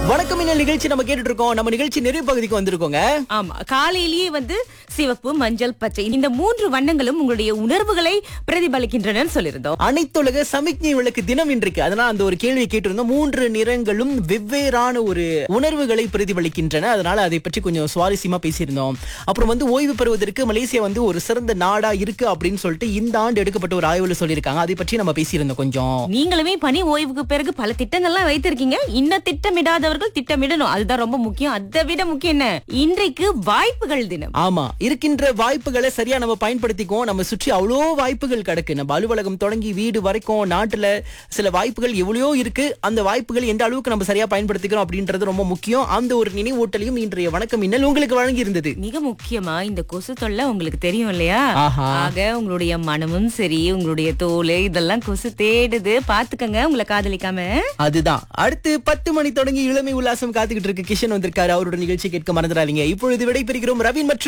வணக்கம் இந்த நிகழ்ச்சி நம்ம கேட்டுட்டு இருக்கோம் நம்ம நிகழ்ச்சி நிறைவு பகுதிக்கு வந்திருக்கோங்க ஆமா காலையிலேயே வந்து சிவப்பு மஞ்சள் பச்சை இந்த மூன்று வண்ணங்களும் உங்களுடைய உணர்வுகளை பிரதிபலிக்கின்றன சொல்லியிருந்தோம் அனைத்துலக சமிக்ஞை விளக்கு தினம் இன்றைக்கு அதனால அந்த ஒரு கேள்வி கேட்டிருந்தோம் மூன்று நிறங்களும் வெவ்வேறான ஒரு உணர்வுகளை பிரதிபலிக்கின்றன அதனால அதை பற்றி கொஞ்சம் சுவாரஸ்யமா பேசியிருந்தோம் அப்புறம் வந்து ஓய்வு பெறுவதற்கு மலேசியா வந்து ஒரு சிறந்த நாடா இருக்கு அப்படின்னு சொல்லிட்டு இந்த ஆண்டு எடுக்கப்பட்ட ஒரு ஆய்வுல சொல்லியிருக்காங்க அதை பற்றி நம்ம பேசியிருந்தோம் கொஞ்சம் நீங்களுமே பணி ஓய்வுக்கு பிறகு பல திட்டங்கள்லாம் வைத்திருக்கீங்க இன்னும் திட்டமிடாதவர்கள் திட்டமிடணும் அதுதான் ரொம்ப முக்கியம் அதை விட முக்கியம் என்ன இன்றைக்கு வாய்ப்புகள் தினம் ஆமா இருக்கின்ற வாய்ப்புகளை சரியா நம்ம பயன்படுத்திக்குவோம் நம்ம சுற்றி அவ்வளோ வாய்ப்புகள் கிடக்கு நம்ம அலுவலகம் தொடங்கி வீடு வரைக்கும் நாட்டுல சில வாய்ப்புகள் எவ்வளவோ இருக்கு அந்த வாய்ப்புகள் எந்த அளவுக்கு நம்ம சரியா பயன்படுத்திக்கிறோம் அப்படின்றது ரொம்ப முக்கியம் அந்த ஒரு நினைவூட்டலையும் இன்றைய வணக்கம் இன்னல் உங்களுக்கு வழங்கி இருந்தது மிக முக்கியமா இந்த கொசு தொல்லை உங்களுக்கு தெரியும் இல்லையா ஆஹா. ஆக உங்களுடைய மனமும் சரி உங்களுடைய தோல் இதெல்லாம் கொசு தேடுது பாத்துக்கங்க உங்களை காதலிக்காம அதுதான் அடுத்து பத்து மணி தொடங்கி இளமை உல்லாசம் காத்துக்கிட்டு இருக்கு கிஷன் வந்திருக்காரு அவரோட நிகழ்ச்சி கேட்க மறந்துடாதீங்க இப்பொழுது விடைபெறுகிறோம் ரவீன் மற்றும்